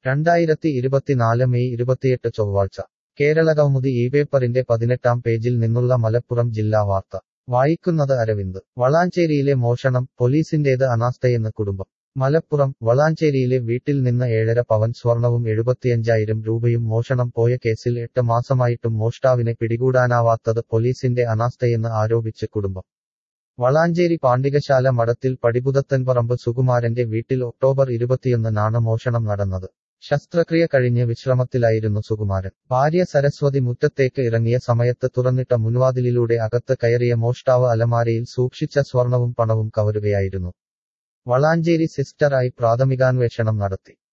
രണ്ടായിരത്തി ഇരുപത്തിനാല് മെയ് ഇരുപത്തിയെട്ട് ചൊവ്വാഴ്ച കേരള കൗമുദി ഈ പേപ്പറിന്റെ പതിനെട്ടാം പേജിൽ നിന്നുള്ള മലപ്പുറം ജില്ലാ വാർത്ത വായിക്കുന്നത് അരവിന്ദ് വളാഞ്ചേരിയിലെ മോഷണം പോലീസിന്റേത് അനാസ്ഥയെന്ന് കുടുംബം മലപ്പുറം വളാഞ്ചേരിയിലെ വീട്ടിൽ നിന്ന് ഏഴര പവൻ സ്വർണവും എഴുപത്തിയഞ്ചായിരം രൂപയും മോഷണം പോയ കേസിൽ എട്ട് മാസമായിട്ടും മോഷ്ടാവിനെ പിടികൂടാനാവാത്തത് പോലീസിന്റെ അനാസ്ഥയെന്ന് ആരോപിച്ച് കുടുംബം വളാഞ്ചേരി പാണ്ഡികശാല മഠത്തിൽ പടിപുതത്തൻപറമ്പ് സുകുമാരന്റെ വീട്ടിൽ ഒക്ടോബർ ഇരുപത്തിയൊന്നിനാണ് മോഷണം നടന്നത് ശസ്ത്രക്രിയ കഴിഞ്ഞ് വിശ്രമത്തിലായിരുന്നു സുകുമാരൻ ഭാര്യ സരസ്വതി മുറ്റത്തേക്ക് ഇറങ്ങിയ സമയത്ത് തുറന്നിട്ട മുൻവാതിലിലൂടെ അകത്ത് കയറിയ മോഷ്ടാവ് അലമാരയിൽ സൂക്ഷിച്ച സ്വർണവും പണവും കവരുകയായിരുന്നു വളാഞ്ചേരി സിസ്റ്ററായി പ്രാഥമികാന്വേഷണം നടത്തി